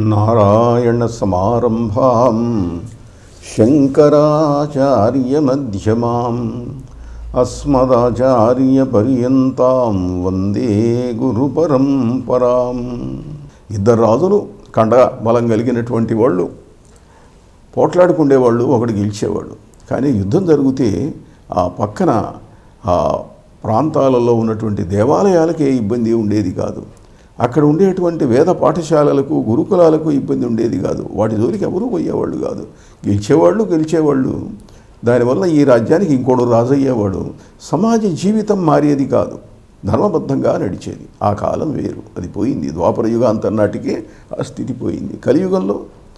నారాయణసమారంభాం శంకరాచార్యమధ్యమాం అస్మదాచార్యపర్యంతాం వందే గురు పరంపరాం ఇద్దరు రాజులు కండ బలం కలిగినటువంటి వాళ్ళు పోట్లాడుకుండేవాళ్ళు ఒకడు గెలిచేవాడు కానీ యుద్ధం జరిగితే ఆ పక్కన ఆ ప్రాంతాలలో ఉన్నటువంటి దేవాలయాలకే ఇబ్బంది ఉండేది కాదు అక్కడ ఉండేటువంటి వేద పాఠశాలలకు గురుకులాలకు ఇబ్బంది ఉండేది కాదు వాటి జోలికి ఎవరూ పోయేవాళ్ళు కాదు గెలిచేవాళ్ళు గెలిచేవాళ్ళు దానివల్ల ఈ రాజ్యానికి ఇంకోడు రాజు అయ్యేవాడు సమాజ జీవితం మారేది కాదు ధర్మబద్ధంగా నడిచేది ఆ కాలం వేరు అది పోయింది ద్వాపర యుగాంతం నాటికే ఆ స్థితి పోయింది కలియుగంలో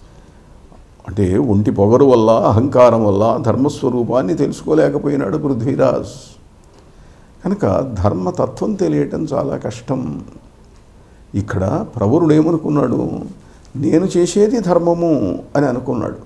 అంటే ఒంటి పొగరు వల్ల అహంకారం వల్ల ధర్మస్వరూపాన్ని తెలుసుకోలేకపోయినాడు పృథ్వీరాజ్ కనుక ధర్మతత్వం తెలియటం చాలా కష్టం ఇక్కడ ప్రవరుడు ఏమనుకున్నాడు నేను చేసేది ధర్మము అని అనుకున్నాడు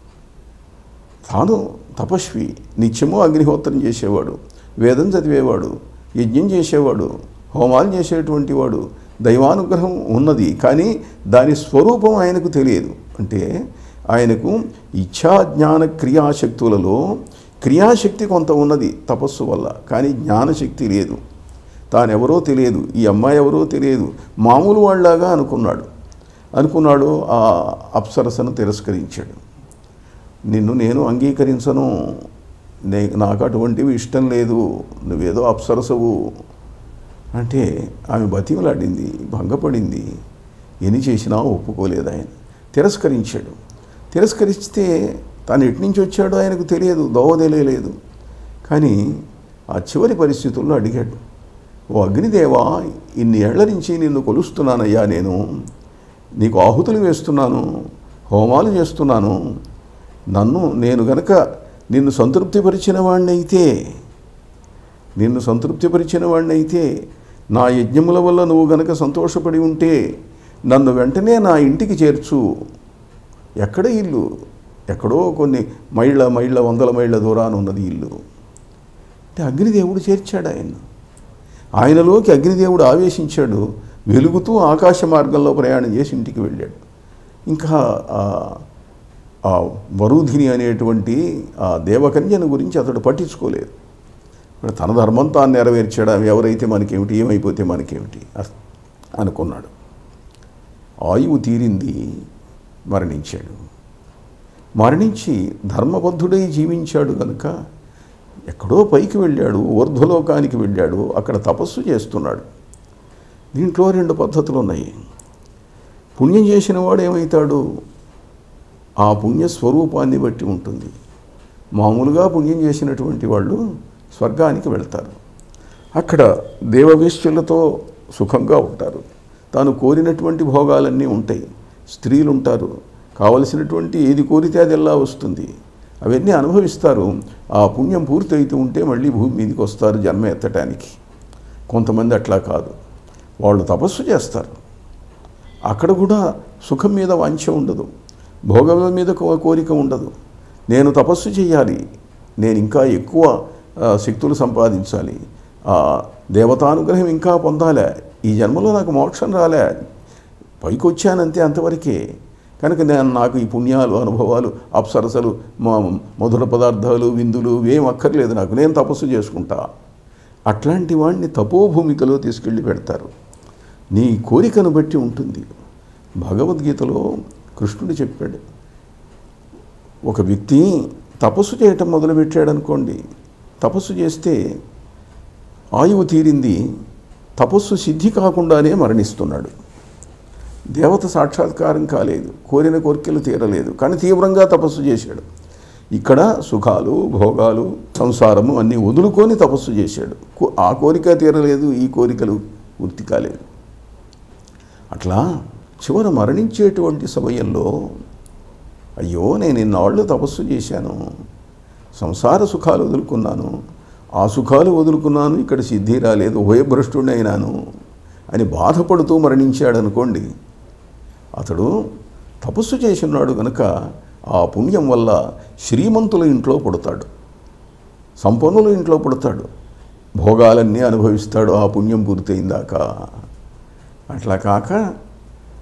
తాను తపస్వి నిత్యము అగ్నిహోత్రం చేసేవాడు వేదం చదివేవాడు యజ్ఞం చేసేవాడు హోమాలు చేసేటువంటి వాడు దైవానుగ్రహం ఉన్నది కానీ దాని స్వరూపం ఆయనకు తెలియదు అంటే ఆయనకు ఇచ్ఛా జ్ఞాన క్రియాశక్తులలో క్రియాశక్తి కొంత ఉన్నది తపస్సు వల్ల కానీ జ్ఞానశక్తి లేదు తానెవరో తెలియదు ఈ అమ్మాయి ఎవరో తెలియదు మామూలు వాళ్ళలాగా అనుకున్నాడు అనుకున్నాడు ఆ అప్సరసను తిరస్కరించాడు నిన్ను నేను అంగీకరించను నే నాకు అటువంటివి ఇష్టం లేదు నువ్వేదో అప్సరసవు అంటే ఆమె బతిమలాడింది భంగపడింది ఎన్ని చేసినా ఒప్పుకోలేదు ఆయన తిరస్కరించాడు తిరస్కరిస్తే తాను ఎటు నుంచి వచ్చాడో ఆయనకు తెలియదు దోవ తెలియలేదు కానీ ఆ చివరి పరిస్థితుల్లో అడిగాడు ఓ అగ్నిదేవా ఇన్ని ఏళ్ల నుంచి నిన్ను కొలుస్తున్నానయ్యా నేను నీకు ఆహుతులు వేస్తున్నాను హోమాలు చేస్తున్నాను నన్ను నేను గనక నిన్ను సంతృప్తిపరిచిన వాడినైతే నిన్ను సంతృప్తిపరిచిన వాడినైతే నా యజ్ఞముల వల్ల నువ్వు గనక సంతోషపడి ఉంటే నన్ను వెంటనే నా ఇంటికి చేర్చు ఎక్కడ ఇల్లు ఎక్కడో కొన్ని మైళ్ళ మైళ్ళ వందల మైళ్ళ దూరాన ఉన్నది ఇల్లు అంటే అగ్నిదేవుడు చేర్చాడు ఆయన ఆయనలోకి అగ్నిదేవుడు ఆవేశించాడు వెలుగుతూ ఆకాశ మార్గంలో ప్రయాణం చేసి ఇంటికి వెళ్ళాడు ఇంకా ఆ- ఆ వరుధిని అనేటువంటి ఆ దేవకన్యను గురించి అతడు పట్టించుకోలేదు ఇప్పుడు తన ధర్మం తాను నెరవేర్చాడు ఆమె ఎవరైతే మనకేమిటి ఏమైపోతే మనకేమిటి అస్- అనుకున్నాడు ఆయువు తీరింది మరణించాడు మరణించి ధర్మబద్ధుడై జీవించాడు కనుక ఎక్కడో పైకి వెళ్ళాడు ఊర్ధ్వలోకానికి వెళ్ళాడు అక్కడ తపస్సు చేస్తున్నాడు దీంట్లో రెండు పద్ధతులు ఉన్నాయి పుణ్యం చేసిన వాడు ఏమవుతాడు ఆ పుణ్య స్వరూపాన్ని బట్టి ఉంటుంది మామూలుగా పుణ్యం చేసినటువంటి వాళ్ళు స్వర్గానికి వెళ్తారు అక్కడ దేవవేశ్యులతో సుఖంగా ఉంటారు తాను కోరినటువంటి భోగాలన్నీ ఉంటాయి స్త్రీలు ఉంటారు కావలసినటువంటి ఏది కోరితే అది ఎలా వస్తుంది అవన్నీ అనుభవిస్తారు ఆ పుణ్యం పూర్తి అవుతూ ఉంటే మళ్ళీ భూమి మీదకి వస్తారు జన్మ ఎత్తటానికి కొంతమంది అట్లా కాదు వాళ్ళు తపస్సు చేస్తారు అక్కడ కూడా సుఖం మీద వాంఛ ఉండదు భోగముల మీద కో- కోరిక ఉండదు నేను తపస్సు చేయాలి నేను ఇంకా ఎక్కువ ఆ, శక్తులు సంపాదించాలి ఆ, దేవతానుగ్రహం ఇంకా పొందాలే ఈ జన్మలో నాకు మోక్షం రాలే పైకి వచ్చానంతే అంతవరకే కనుక నేను నాకు ఈ పుణ్యాలు అనుభవాలు అప్సరసలు మా మధుర పదార్థాలు విందులు ఏం అక్కర్లేదు నాకు నేను తపస్సు చేసుకుంటా అట్లాంటి వాడిని తపోభూమికలో తీసుకెళ్ళి పెడతారు నీ కోరికను బట్టి ఉంటుంది భగవద్గీతలో కృష్ణుడు చెప్పాడు ఒక వ్యక్తి తపస్సు చేయటం మొదలుపెట్టాడు అనుకోండి తపస్సు చేస్తే ఆయువు తీరింది తపస్సు సిద్ధి కాకుండానే మరణిస్తున్నాడు దేవత సాక్షాత్కారం కాలేదు కోరిన కోరికలు తీరలేదు కానీ తీవ్రంగా తపస్సు చేశాడు ఇక్కడ సుఖాలు భోగాలు సంసారము అన్నీ వదులుకొని తపస్సు చేశాడు కో- ఆ కోరిక తీరలేదు ఈ కోరికలు పూర్తి కాలేదు అట్లా చివర మరణించేటువంటి సమయంలో అయ్యో నేను ఇన్నాళ్ళు తపస్సు చేశాను సంసార సుఖాలు వదులుకున్నాను ఆ సుఖాలు వదులుకున్నాను ఇక్కడ సిద్ధి రాలేదు ఉభయభ్రష్టుడిని అయినాను అని బాధపడుతూ మరణించాడు అనుకోండి అతడు తపస్సు చేసినాడు కనుక ఆ పుణ్యం వల్ల శ్రీమంతుల ఇంట్లో పుడతాడు సంపన్నుల ఇంట్లో పుడతాడు భోగాలన్నీ అనుభవిస్తాడు ఆ పుణ్యం పూర్తయిందాక అట్లా కాక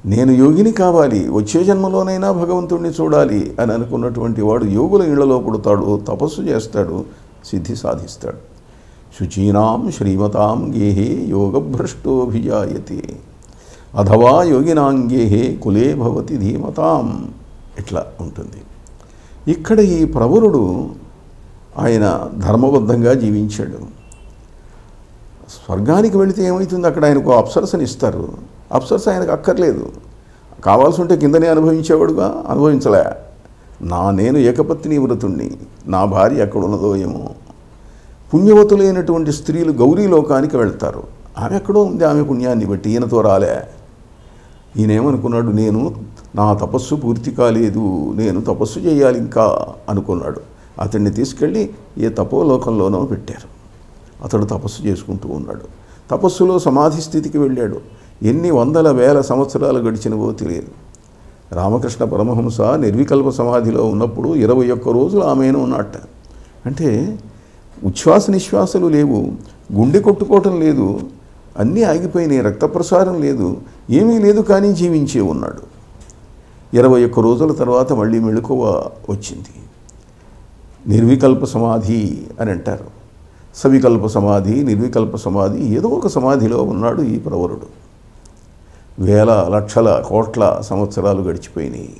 నేను యోగిని కావాలి వచ్చే జన్మలోనైనా భగవంతుడిని చూడాలి అని అనుకున్నటువంటి వాడు యోగుల ఇళ్లలో పుడతాడు తపస్సు చేస్తాడు సిద్ధి సాధిస్తాడు శుచీనాం శ్రీమతాం గేహే యోగభ్రష్టోభిజాయతే అథవా యోగినాంగేహే కులే భవతి ధీమతాం ఇట్లా ఉంటుంది ఇక్కడ ఈ ప్రవరుడు ఆయన ధర్మబద్ధంగా జీవించాడు స్వర్గానికి వెళితే ఏమవుతుంది అక్కడ ఆయనకు అప్సరసని ఇస్తారు అప్సరస ఆయనకు అక్కర్లేదు కావాల్సి ఉంటే కిందనే అనుభవించేవాడుగా అనుభవించలే నా నేను ఏకపత్ని వ్రతుణ్ణి నా భార్య ఎక్కడ ఉన్నదో ఏమో పుణ్యవతులైనటువంటి స్త్రీలు గౌరీ లోకానికి వెళ్తారు ఆమె ఎక్కడో ఉంది ఆమె పుణ్యాన్ని బట్టి ఈయనతో రాలే ఈయనేమనుకున్నాడు నేను నా తపస్సు పూర్తి కాలేదు నేను తపస్సు చేయాలి ఇంకా అనుకున్నాడు అతన్ని తీసుకెళ్ళి ఏ తపోలోకంలోనో పెట్టారు అతడు తపస్సు చేసుకుంటూ ఉన్నాడు తపస్సులో సమాధి స్థితికి వెళ్ళాడు ఎన్ని వందల వేల సంవత్సరాలు గడిచినవో తెలియదు రామకృష్ణ పరమహంస నిర్వికల్ప సమాధిలో ఉన్నప్పుడు ఇరవై ఒక్క రోజులు ఆమెను ఉన్నట్ట అంటే ఉచ్ఛ్వాస నిశ్వాసలు లేవు గుండె కొట్టుకోవటం లేదు అన్నీ ఆగిపోయినాయి రక్త ప్రసారం లేదు ఏమీ లేదు కానీ జీవించే ఉన్నాడు ఇరవై ఒక్క రోజుల తర్వాత మళ్ళీ మెళుకువ వచ్చింది నిర్వికల్ప సమాధి అని అంటారు సవికల్ప సమాధి నిర్వికల్ప సమాధి ఏదో ఒక సమాధిలో ఉన్నాడు ఈ ప్రవరుడు వేల లక్షల కోట్ల సంవత్సరాలు గడిచిపోయినాయి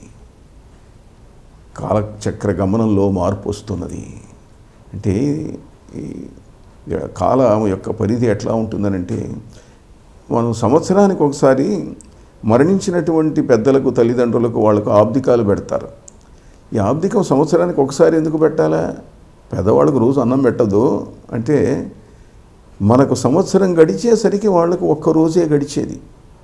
కాలచక్ర గమనంలో మార్పు వస్తున్నది అంటే ఈ కాలం యొక్క పరిధి ఎట్లా ఉంటుందనంటే మనం సంవత్సరానికి ఒకసారి మరణించినటువంటి పెద్దలకు తల్లిదండ్రులకు వాళ్ళకు ఆబ్దికాలు పెడతారు ఈ ఆబ్దికం సంవత్సరానికి ఒకసారి ఎందుకు పెట్టాలా పెద్దవాళ్ళకు రోజు అన్నం పెట్టదు అంటే మనకు సంవత్సరం గడిచేసరికి వాళ్ళకు ఒక్క రోజే గడిచేది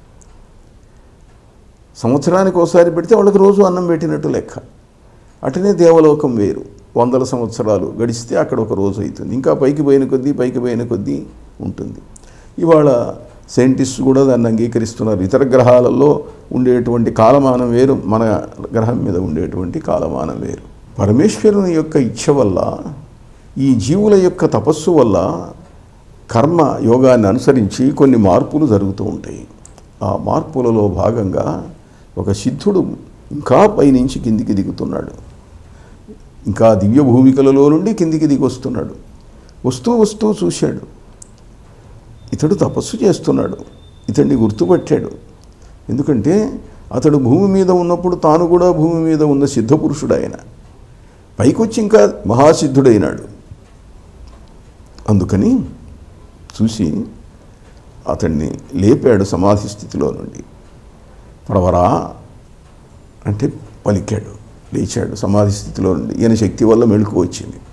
సంవత్సరానికి ఒకసారి పెడితే వాళ్ళకి రోజు అన్నం పెట్టినట్టు లెక్క అటనే దేవలోకం వేరు వందల సంవత్సరాలు గడిస్తే అక్కడ ఒక రోజు అవుతుంది ఇంకా పైకి పోయిన కొద్దీ పైకి పోయిన కొద్దీ ఉంటుంది ఇవాళ సైంటిస్ట్ కూడా దాన్ని అంగీకరిస్తున్నారు ఇతర గ్రహాలలో ఉండేటువంటి కాలమానం వేరు మన గ్రహం మీద ఉండేటువంటి కాలమానం వేరు పరమేశ్వరుని యొక్క ఇచ్ఛ వల్ల ఈ జీవుల యొక్క తపస్సు వల్ల కర్మ యోగాన్ని అనుసరించి కొన్ని మార్పులు జరుగుతూ ఉంటాయి ఆ మార్పులలో భాగంగా ఒక సిద్ధుడు ఇంకా పైనుంచి కిందికి దిగుతున్నాడు ఇంకా దివ్య భూమికలలో నుండి కిందికి దిగి వస్తున్నాడు వస్తూ వస్తూ చూశాడు ఇతడు తపస్సు చేస్తున్నాడు ఇతడిని గుర్తుపట్టాడు ఎందుకంటే అతడు భూమి మీద ఉన్నప్పుడు తాను కూడా భూమి మీద ఉన్న సిద్ధపురుషుడు ఆయన పైకొచ్చి ఇంకా మహాసిద్ధుడైనాడు అందుకని చూసి అతన్ని లేపాడు సమాధి స్థితిలో నుండి పడవరా అంటే పలికాడు లేచాడు సమాధి స్థితిలో నుండి ఈయన శక్తి వల్ల మెళుకు వచ్చింది